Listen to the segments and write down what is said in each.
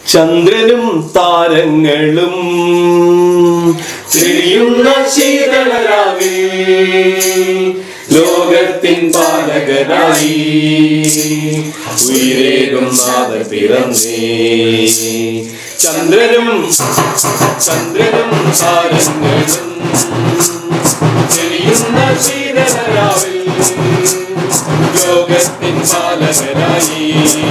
ചന്ദ്രനും താരങ്ങളും തെളിയുന്ന ശീതളരാവിൽ ലോകത്തിൻ പാലകനായി ഉയരേകും നാഥ പിറന്നേ ചന്ദ്രനും ചന്ദ്രനും താരങ്ങളും തെളിയുന്ന ശീതളരാവിൽ ലോകത്തിൻ പാലകനായി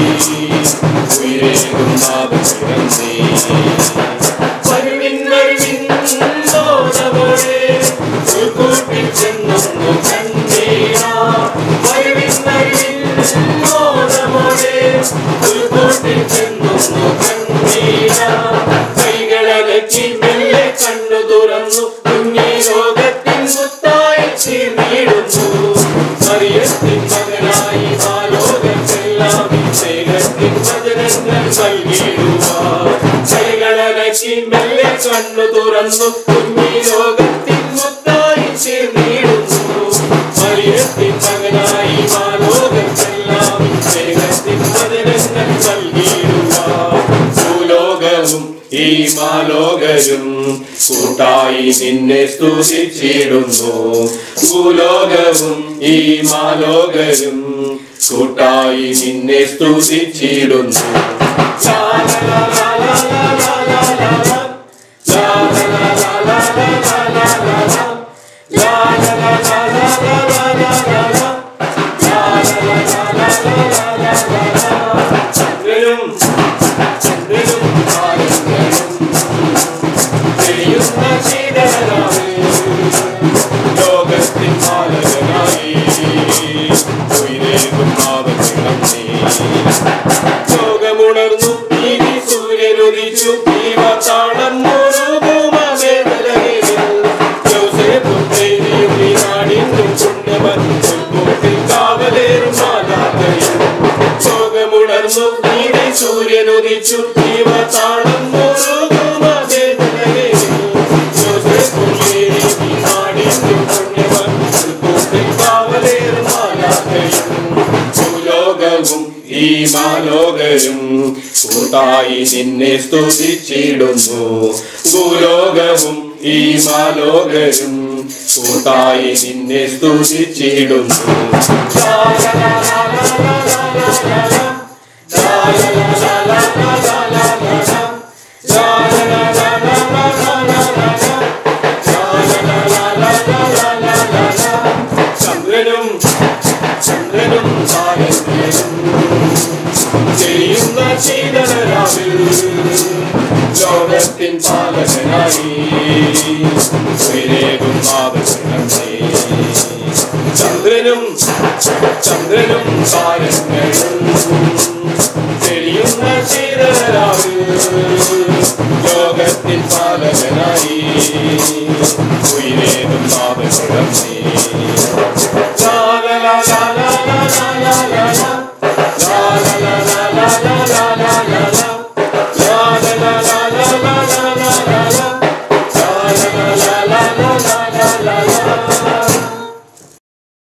ഉയരേകും നാഥ പിറന്നേ വരുവിൻ വരുവിൻ ലോകമോടെ ഉൾക്കൂട്ടിൽ ചെന്നൊന്നു കണ്ടീരാ വരുവിൻ വരുവിൻ ലോകമോടെ ഉൾക്കൂട്ടിൽ ചെന്നൊന്നു കണ്ടീരാ കൈകളകറ്റി മെല്ലെ കണ്ണു തുറന്നു കുഞ്ഞി ലോകത്തിൻ മുത്തായി തീർന്നിടുന്നു മറിയത്തിൻ മകനായി ആ ലോകത്തെല്ലാം സ്നേഹത്തിൻ വചനങ്ങൾ നൽകിയിടുവാൻ കൈകളകറ്റി മെല്ലെ കണ്ണു തുറന്നു കുഞ്ഞി ലോകത്തിൻ മുത്തായി ചേർന്നിടുന്നു മറിയത്തിൻ മകനായി ആ ലോകത്തെല്ലാം സ്നേഹത്തിൻ വചനങ്ങൾ നൽകിയിടുവാൻ ഭൂലോകവും ഈ മാലോകരും കൂട്ടായി നിന്നെ സ്തുതിച്ചിടുന്നു ഭൂലോകവും ഈ മാലോകരും കൂട്ടായി നിന്നെ സ്തുതിച്ചിടുന്നു ലാ, ലാ, ലാ, ലാ, ലാ, ലാ, ലാ, ലാ, ലാ. ലാ, ലാ, ലാ, ലാ, ലാ, ലാ, ലാ, ലാ, ലാ, ലാ. ലാ, ലാ, ലാ, ലാ, ലാ, ലാ, ലാ, ലാ, ലാ, ലാ. ലാ, ലാ, ലാ, ലാ, ലാ, ലാ, ലാ, ലാ, ലാ. ചന്ദ്രനും ചന്ദ്രനും താരങ്ങളും തെളിയുന്ന ശീതളരാവിൽ ലോകത്തിൻ പാലകനായി ഉയരേകും പാദത്തിളങ്ങി ലോകമുണർന്നു നീതി സൂര്യനുദിച്ചു ദീപത്താളം ലോകമുണർന്നു നീതി സൂര്യനുദിച്ചു ദീപത്താളം ഭൂലോകവും ഈ മാലോകരും കൂട്ടായി നിന്നെ സ്തുതിച്ചിടുന്നു ഭൂലോകവും ഈ മാലോകരും കൂട്ടായി നിന്നെ സ്തുതിച്ചിടുന്നു ലാ, ലാ, ലാ, ലാ, ലാ, ലാ, ലാ, ലാ, ലാ. ലാ, ലാ, ലാ, ലാ, ലാ, ലാ, ലാ, ലാ, ലാ, ലാ. ലാ, ലാ, ലാ, ലാ, ലാ, ലാ, ലാ, ലാ, ലാ, ലാ. ലാ, ലാ, ലാ, ലാ, ലാ, ലാ, ലാ, ലാ, ലാ, ലാ. ചന്ദ്രനും ചന്ദ്രനും താരങ്ങളും ചെയ്യുന്ന ശീതളരാവിൽ ലോകത്തിൻ പാലകനായി ഉയരേകും പാദകനേ ചന്ദ്രനും ചന്ദ്രനും താരങ്ങളും തെളിയുന്ന ശീതളരാവിൽ ലോകത്തിൻ പാലകനായി ഉയരേകും പാദകനേ